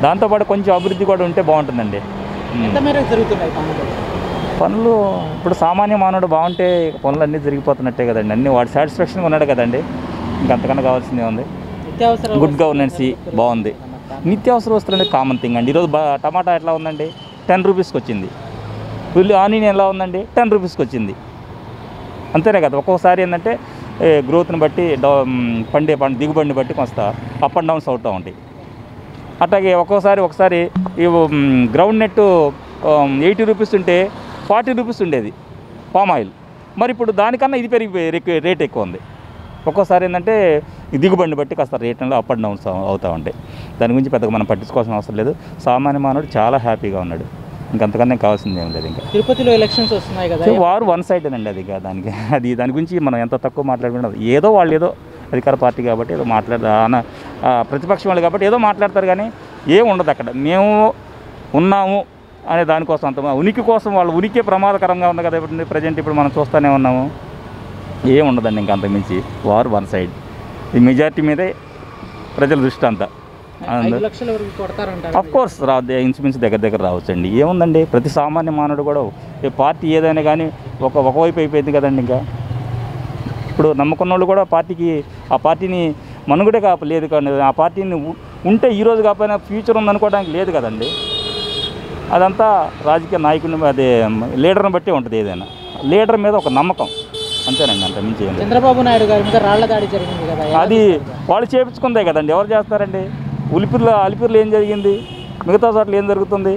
దాంతోపాటు కొంచెం అభివృద్ధి కూడా ఉంటే బాగుంటుందండి ఉమ్. ఎంత మేరకు జరుగుతున్నాయి పనులు పనులు ఇప్పుడు సామాన్య మానవుడు బాగుంటే ఇక పనులు అన్నీ జరిగిపోతున్నట్టే కదండి అన్నీ వాడు సాటిస్ఫాక్షన్గా ఉన్నాడు కదండి ఇంకంతకన్నా కావాల్సిందే ఉంది నిత్యావసర గుడ్ గవర్నెన్సీ బాగుంది నిత్యావసర వస్తువులు అనేది కామన్ థింగ్ అండి ఈరోజు బా టమాటా ఎట్లా ఉందండి టెన్ రూపీస్కి వచ్చింది ఉల్లి ఆనియన్ ఎలా ఉందండి టెన్ రూపీస్కి వచ్చింది అంతేనే కదా ఒక్కొక్కసారి ఏంటంటే గ్రోత్ని బట్టి డౌ- మ్, పండే పంట దిగుబడిని బట్టి కొంత అప్ అండ్ డౌన్స్ అవుతూ ఉంటాయి అట్లాగే ఒక్కోసారి ఒకసారి ఈ గ్రౌండ్ నెట్ ఎయిటీ రూపీస్ ఉంటే ఫార్టీ రూపీస్ ఉండేది పామ్ ఆయిల్ మరి ఇప్పుడు దానికన్నా ఇది పెరిగిపోయి రేట్- రేట్ ఎక్కువ ఉంది ఒక్కోసారి ఏంటంటే ఈ దిగుబడిని బట్టి కాస్త రేట్లో అప్ అండ్ డౌన్స్ అవుతూ ఉంటాయి దాని గురించి పెద్దగా మనం పట్టించుకోవాల్సిన అవసరం లేదు సామాన్య మానవుడు చాలా హ్యాపీగా ఉన్నాడు ఇంకంతకన్నా కావాల్సింది ఏం లేదు ఇంకా తిరుపతిలో ఎలక్షన్స్ వస్తున్నాయి కదా సో వారు వన్ సైడ్ అండి అది ఇక దానికి అది దాని గురించి మనం ఎంత తక్కువ మాట్లాడుకున్నది ఏదో వాళ్ళు ఏదో అధికార పార్టీ కాబట్టి ఏదో మాట్లాడ ఆన- ఆ, ప్రతిపక్షం వాళ్ళు కాబట్టి ఏదో మాట్లాడతారు కానీ ఏం ఉండదు అక్కడ మేము ఉన్నాము అనే దానికోసం అంత ఉనికి కోసం వాళ్ళ ఉనికి ప్రమాదకరంగా ఉంది కదా ఇప్పుడు ప్రజెంట్ ఇప్పుడు మనం చూస్తూనే ఉన్నాము ఏం ఉండదండి ఇంకా అంతకుమించి వారు వన్ సైడ్ ఈ మెజారిటీ మీదే ప్రజల దృష్టి అంతా అందు ఐదు లక్షల వరకు కొడతారంటారు అఫ్ కోర్స్ రా ఇన్సూరెన్స్ దగ్గర దగ్గర రావచ్చండి ఏముందండి ప్రతి సామాన్య మానవుడు కూడా ఏ పార్టీ ఏదైనా కానీ ఒక ఒకవైపు అయిపోయింది కదండి ఇంకా ఇప్పుడు నమ్ముకున్న వాళ్ళు కూడా పార్టీకి ఆ పార్టీని మనుగడే కాప లేదు కానీ ఆ పార్టీని ఉ- ఉంటే ఈ రోజు కాకపోయినా ఫ్యూచర్ ఉందనుకోవడానికి లేదు కదండి అదంతా రాజకీయ నాయకుడిని అదే లీడర్ని బట్టి ఉంటుంది ఏదైనా లీడర్ మీద ఒక నమ్మకం అంతేనండి అంత మించి ఏం లేదు చంద్రబాబు నాయుడు గారి మీద రాళ్ల దాడి జరిగింది కదా ఎలా అది చూస్తారు? వాళ్ళు చేపించుకుందే కదండి ఎవరు చేస్తారండి ఉలిపిరిలో అలిపిరిలో ఏం జరిగింది మిగతా చోట్ల ఏం జరుగుతుంది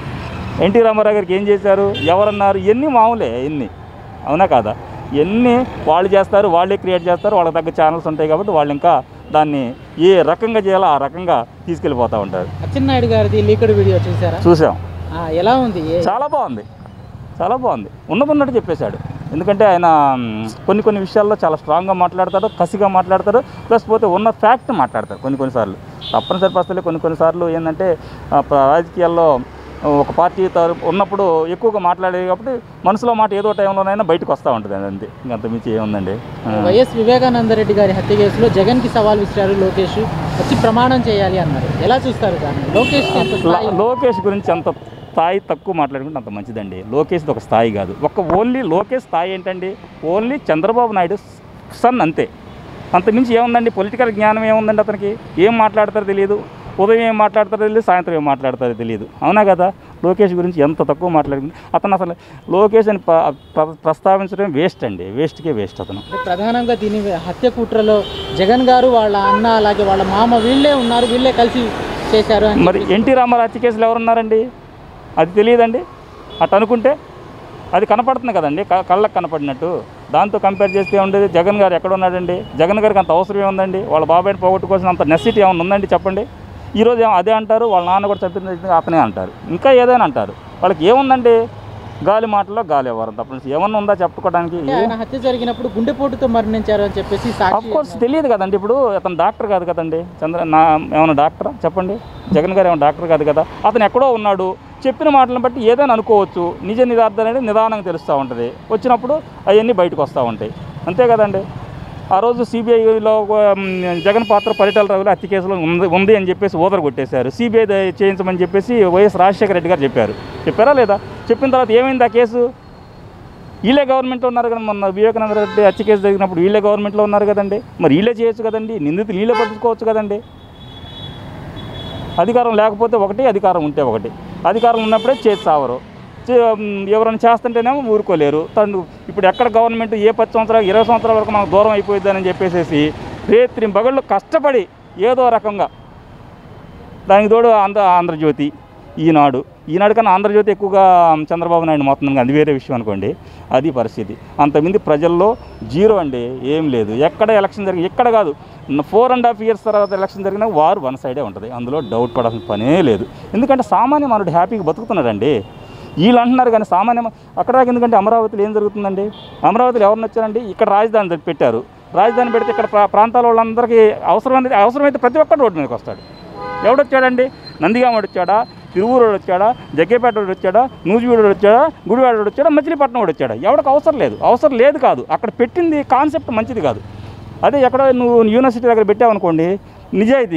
ఎన్టీ రామారావు గారికి ఏం చేశారు ఎవరన్నారు ఇవన్నీ మామూలే ఇన్ని అవునా కాదా ఇవన్నీ వాళ్ళు చేస్తారు వాళ్ళే క్రియేట్ చేస్తారు వాళ్ళకి తగ్గ ఛానల్స్ ఉంటాయి కాబట్టి వాళ్ళు ఇంకా దాన్ని ఏ రకంగా చేయాలో ఆ రకంగా తీసుకెళ్ళిపోతూ ఉంటారు అచ్చెన్నాయుడు గారిది లీకడ్ వీడియో చూసారా చూసాం ఆ, ఎలా ఉంది ఏ- చాలా బాగుంది చాలా బాగుంది ఉన్నది ఉన్నట్టు చెప్పేశాడు ఎందుకంటే ఆయన మ్, కొన్ని కొన్ని విషయాల్లో చాలా స్ట్రాంగ్గా మాట్లాడతాడు కసిగా మాట్లాడతాడు ప్లస్ పోతే ఉన్న ఫ్యాక్ట్ మాట్లాడతారు కొన్ని కొన్నిసార్లు తప్పనిసరి పరిస్థితులు కొన్ని కొన్నిసార్లు ఏంటంటే ఆ, ప్ర- రాజకీయాల్లో ఒక పార్టీ తరపు ఉన్నప్పుడు ఎక్కువగా మాట్లాడేది కాబట్టి మనసులో మాట ఏదో టైంలోనైనా బయటకు వస్తూ ఉంటుంది అంతే ఇంకంత మించి ఏముందండి ఆ. వైఎస్ వివేకానంద రెడ్డి గారి హత్య కేసులో జగన్ కి సవాల్ విసిరారు లోకేష్ వచ్చి ప్రమాణం చేయాలి అన్నారు ఎలా చూస్తారు దాన్ని లోకేష్ కి ఎంత స్థాయి ఉంది? లోకేష్ గురించి అంత స్థాయి తక్కువ మాట్లాడుకుంటే అంత మంచిదండి లోకేష్ది ఒక స్థాయి కాదు ఒక ఓన్లీ లోకేష్ స్థాయి ఏంటండి ఓన్లీ చంద్రబాబు నాయుడు సన్ అంతే అంత మించి ఏముందండి పొలిటికల్ జ్ఞానం ఏముందండి అతనికి ఏం మాట్లాడతారో తెలియదు ఉదయం ఏం మాట్లాడతారో తెలియదు సాయంత్రం ఏం మాట్లాడతారో తెలియదు అవునా కదా లోకేష్ గురించి ఎంత తక్కువ మాట్లాడుకుంది అతను అసలు లోకేష్ అని ప్ర- ప్ర- ప్రస్తావించడం వేస్ట్ అండి వేస్ట్కే వేస్ట్ అతను అంటే ప్రధానంగా దీని హత్య కుట్రలో జగన్ గారు వాళ్ళ అన్న అలాగే వాళ్ళ మామ వీళ్ళే ఉన్నారు వీళ్ళే కలిసి చేశారు అని మరి ఎన్టీ రామారావు హత్య కేసులు ఎవరున్నారండి అది తెలియదండి అటు అనుకుంటే అది కనపడుతుంది కదండి క- కళ్ళకు కనపడినట్టు దాంతో కంపేర్ చేస్తే ఉండేది జగన్ గారు ఎక్కడ ఉన్నాడండి జగన్ గారికి అంత అవసరం ఏముందండి వాళ్ళ బాబాయిని పోగొట్టుకోవాల్సిన అంత నెసిటీ ఏమైనా ఉందండి చెప్పండి ఈరోజు ఏమో అదే అంటారు వాళ్ళ నాన్న కూడా చంపిన అతనే అంటారు ఇంకా ఏదైనా అంటారు వాళ్ళకి ఏముందండి గాలి మాటల్లో గాలి ఎవరు తప్పనిసి ఏమన్నా ఉందా చెప్పుకోవడానికి అంటే ఆయన హత్య జరిగినప్పుడు గుండెపోటుతో మరణించారు అని చెప్పేసి అఫ్ సాక్షి కోర్స్ తెలియదు కదండి ఇప్పుడు అతను డాక్టర్ కాదు కదండి చంద్ర నా ఏమైనా డాక్టరా చెప్పండి జగన్ గారు ఏమైనా డాక్టర్ కాదు కదా అతను ఎక్కడో ఉన్నాడు చెప్పిన మాటలను బట్టి ఏదైనా అనుకోవచ్చు నిజ నిదార్థం అనేది నిదానంగా తెలుస్తూ ఉంటుంది వచ్చినప్పుడు అవన్నీ బయటకు వస్తూ ఉంటాయి అంతే కదండి ఆ రోజు సిబిఐలో జగన్ పాత్ర పరిటాల రవిలో హత్య కేసులో ఉంది ఉంది అని చెప్పేసి ఓదర కొట్టేశారు సిబిఐ చేయించమని చెప్పేసి వైఎస్ రాజశేఖర రెడ్డి గారు చెప్పారు చెప్పారా లేదా చెప్పిన తర్వాత ఏమైంది ఆ కేసు వీళ్ళే గవర్నమెంట్లో ఉన్నారు కదా మొన్న వివేకానంద రెడ్డి హత్య కేసు జరిగినప్పుడు వీళ్ళే గవర్నమెంట్లో ఉన్నారు కదండి మరి వీళ్ళే చేయొచ్చు కదండి నిందితులు వీళ్ళే పట్టుకోవచ్చు కదండి అధికారం లేకపోతే ఒకటి అధికారం ఉంటే ఒకటి అధికారం ఉన్నప్పుడే చేసి సావరు చే- మ్, ఎవరైనా చేస్తుంటేనేమో ఊరుకోలేరు తను ఇప్పుడు ఎక్కడ గవర్నమెంట్ ఏ పది సంవత్సరాలు ఇరవై సంవత్సరాల వరకు మనకు దూరం అయిపోయిద్దని చెప్పేసి రేత్రి బగళ్ళు కష్టపడి ఏదో రకంగా దానికి తోడు ఆంధ్ర ఆంధ్రజ్యోతి ఈనాడు ఈనాడు కన్నా ఆంధ్రజ్యోతి ఎక్కువగా చంద్రబాబు నాయుడు మొత్తం అది వేరే విషయం అనుకోండి అది పరిస్థితి అంతమంది ప్రజల్లో జీరో అండి ఏం లేదు ఎక్కడ ఎలక్షన్ జరిగి ఎక్కడ కాదు ఫోర్ అండ్ హాఫ్ ఇయర్స్ తర్వాత ఎలక్షన్ జరిగినా వారు వన్ సైడే ఉంటుంది అందులో డౌట్ పడాల్సిన పనే లేదు ఎందుకంటే సామాన్య మానవుడు హ్యాపీగా బతుకుతున్నాడండి వీళ్ళు అంటున్నారు కానీ సామాన్య మా- అక్కడ దాకా ఎందుకంటే అమరావతిలో ఏం జరుగుతుందండి అమరావతిలో ఎవరిని వచ్చారండి ఇక్కడ రాజధాని పెట్టారు రాజధాని పెడితే ఇక్కడ ప్రా- ప్రాంతాల వాళ్ళందరికీ అవసరమైతే అవసరమైతే ప్రతి ఒక్కరు రోడ్డు మీదకి వస్తాడు ఎవడొచ్చాడండి నందిగామ వచ్చాడా తిరువూరు వచ్చాడా జగ్గేపేట వాడు వచ్చాడా నూజివీడు వచ్చాడా గుడివాడ వాడు వచ్చాడా మచిలీపట్నం వాడు వచ్చాడా ఎవరికి అవసరం లేదు అవసరం లేదు కాదు అక్కడ పెట్టింది కాన్సెప్ట్ మంచిది కాదు అదే ఎక్కడో నువ్వు యూనివర్సిటీ దగ్గర పెట్టావనుకోండి నిజాయితీగా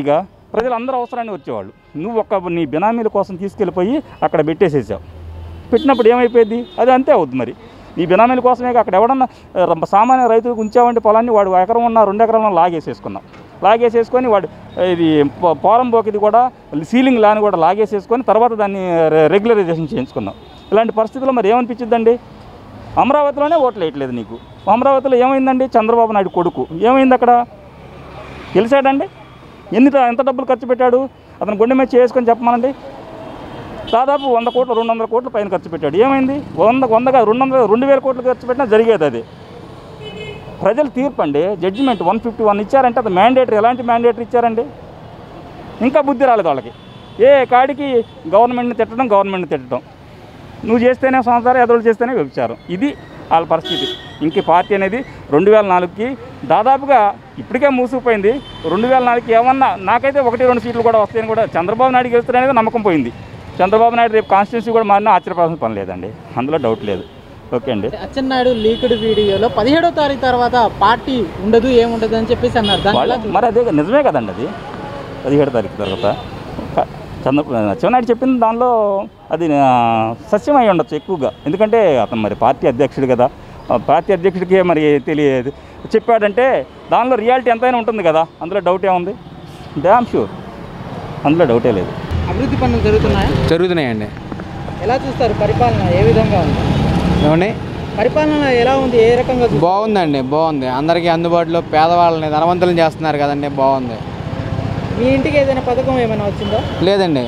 ప్రజలందరూ అవసరాన్ని వచ్చేవాళ్ళు నువ్వు ఒక నీ బినామీల కోసం తీసుకెళ్ళిపోయి అక్కడ పెట్టేసేసావు పెట్టినప్పుడు ఏమైపోయింది అది అంతే అవుద్ది మరి నీ బినామీల కోసమే అక్కడ ఎవడన్నా ఆ, సామాన్య రైతులకు ఉంచావంటే పొలాన్ని వాడు ఎకరం ఉన్న రెండు ఎకరాలను లాగేసేసుకున్నాం లాగేసేసుకొని వాడు ఇది పో- పోరం పోకిది కూడా సీలింగ్ ల్యాన్ కూడా లాగేసేసుకొని తర్వాత దాన్ని రె- రెగ్యులరైజేషన్ చేయించుకున్నాం ఇలాంటి పరిస్థితుల్లో మరి ఏమనిపించిద్దండి అమరావతిలోనే ఓట్లు వేయట్లేదు నీకు అమరావతిలో ఏమైందండి చంద్రబాబు నాయుడు కొడుకు ఏమైంది అక్కడ గెలిచాడండి ఎన్ని ఎంత డబ్బులు ఖర్చు పెట్టాడు అతను గుండె మీద చేసుకొని చెప్పమనండి దాదాపు వంద కోట్లు రెండు వందల కోట్ల పైన ఖర్చు పెట్టాడు ఏమైంది వంద వందగా రెండు వందల రెండు వేల కోట్లు ఖర్చు పెట్టినా జరిగేది అది ప్రజలు తీర్పు అండి జడ్జిమెంట్ వన్ ఫిఫ్టీ వన్ ఇచ్చారంటే అది మ్యాండేటరీ ఎలాంటి మ్యాండేటరీ ఇచ్చారండి ఇంకా బుద్ధి రాలేదు వాళ్ళకి ఏ కాడికి గవర్నమెంట్ని తిట్టడం గవర్నమెంట్ని తిట్టడం నువ్వు చేస్తేనే సంవత్సరాలు ఎదురు చేస్తేనే వ్యభిచారం ఇది వాళ్ళ పరిస్థితి ఇంక ఈ పార్టీ అనేది రెండు వేల నాలుగుకి దాదాపుగా ఇప్పటికే మూసుకుపోయింది రెండు వేల నాలుగుకి ఏమన్నా నాకైతే ఒకటి రెండు సీట్లు కూడా వస్తాయని కూడా చంద్రబాబు నాయుడు గెలుస్తారనేది నమ్మకం పోయింది చంద్రబాబు నాయుడు రేపు కాన్స్టిట్యూన్సీ కూడా మారినా ఆశ్చర్యపోవాల్సిన పని లేదండి అందులో డౌట్ లేదు ఓకే అండి అచ్చెన్నాయుడు లీక్డ్ వీడియోలో పదిహేడో తారీఖు తర్వాత పార్టీ ఉండదు ఏముండదు అని చెప్పేసి అన్నారు దాన్ని వాళ్ళ ఎలా చూస్తారు? మరి అదే నిజమే కదండి అది పదిహేడు తారీఖు తర్వాత క- చంద్ర శివనాయుడు చెప్పింది దానిలో అది ఆ, సత్యం అయి ఉండొచ్చు ఎక్కువగా ఎందుకంటే అతను మరి పార్టీ అధ్యక్షుడు కదా ఆ పార్టీ అధ్యక్షుడికి మరి తెలియదు చెప్పాడంటే దానిలో రియాలిటీ ఎంతైనా ఉంటుంది కదా అందులో డౌట్ ఏముంది డ్యామ్ షూర్ అందులో డౌటే లేదు అభివృద్ధి పనులు జరుగుతున్నాయా జరుగుతున్నాయండి ఎలా చూస్తారు పరిపాలన ఏ విధంగా ఉంది ఏమండి పరిపాలన ఎలా ఉంది ఏ రకంగా చూస్తారు? బాగుందండి బాగుంది అందరికీ అందుబాటులో పేదవాళ్ళని ధనవంతులను చేస్తున్నారు కదండి బాగుంది మీ ఇంటికి ఏదైనా పథకం ఏమైనా వచ్చిందా లేదండి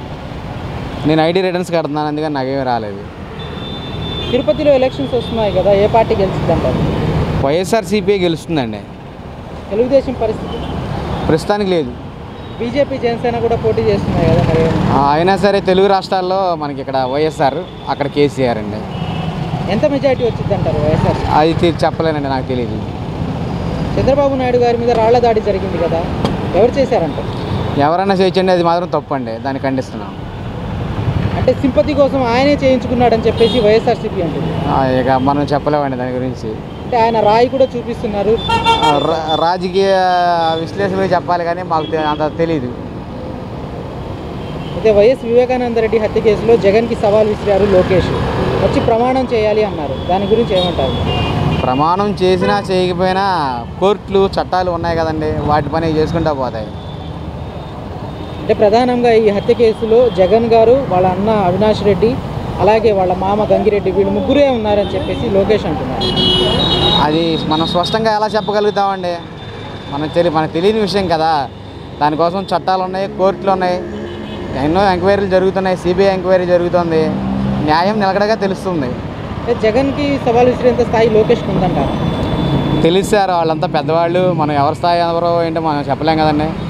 నేను ఐడి రిటర్న్స్ కడుతున్నాను అందుకని నాకేమీ రాలేదు తిరుపతిలో ఎలక్షన్స్ వస్తున్నాయి కదా ఏ పార్టీ గెలిచిద్దంటారు వైఎస్ఆర్సీపీ గెలుస్తుందండి తెలుగుదేశం పరిస్థితి ప్రస్తుతానికి లేదు బీజేపీ జనసేన కూడా పోటీ చేస్తున్నాయి కదా మరి ఆ, అయినా సరే తెలుగు రాష్ట్రాల్లో మనకి ఇక్కడ వైఎస్ఆర్ అక్కడ కేసీఆర్ అండి ఎంత మెజారిటీ వచ్చిందంటారు వైఎస్ఆర్ అది తె- చెప్పలేనండి నాకు తెలియదు చంద్రబాబు నాయుడు గారి మీద రాళ్ల దాడి జరిగింది కదా ఎవరు చేశారంట ఎవరైనా చేయించండి అది మాత్రం తప్పండి దాన్ని ఖండిస్తున్నాం అంటే సింపతి కోసం ఆయనే చేయించుకున్నాడని చెప్పేసి వైఎస్ఆర్సీపీ అంటుంది ఆ, ఇక మనం చెప్పలేమండి దాని గురించి అంటే ఆయన రాయి కూడా చూపిస్తున్నారు ఆ, రా- రాజకీయ విశ్లేషకులు చెప్పాలి కానీ మాకు తె- అంత తెలియదు అయితే వైఎస్ వివేకానంద రెడ్డి హత్య కేసులో జగన్కి సవాల్ విసిరారు లోకేష్ వచ్చి ప్రమాణం చేయాలి అన్నారు దాని గురించి ఏమంటారు ప్రమాణం చేసినా చేయకపోయినా కోర్టులు చట్టాలు ఉన్నాయి కదండి వాటి పని చేసుకుంటా పోతాయి అంటే ప్రధానంగా ఈ హత్య కేసులో జగన్ గారు వాళ్ళ అన్న అవినాష్ రెడ్డి అలాగే వాళ్ళ మామ గంగిరెడ్డి వీళ్ళు ముగ్గురే ఉన్నారని చెప్పేసి లోకేష్ అంటున్నారు అది మనం స్పష్టంగా ఎలా చెప్పగలుగుతామండి మనం తెలి మనకు తెలియని విషయం కదా దానికోసం చట్టాలు ఉన్నాయి కోర్టులు ఉన్నాయి ఎన్నో ఎంక్వైరీలు జరుగుతున్నాయి సిబిఐ ఎంక్వైరీ జరుగుతుంది న్యాయం నిలకడగా తెలుస్తుంది అంటే జగన్కి సవాల్ విసిరేంత స్థాయి లోకేష్కి ఉందంటారు తెలుస్తారు వాళ్ళంతా పెద్దవాళ్ళు మనం ఎవరి స్థాయి ఎవరో ఏంటో మనం చెప్పలేం కదండి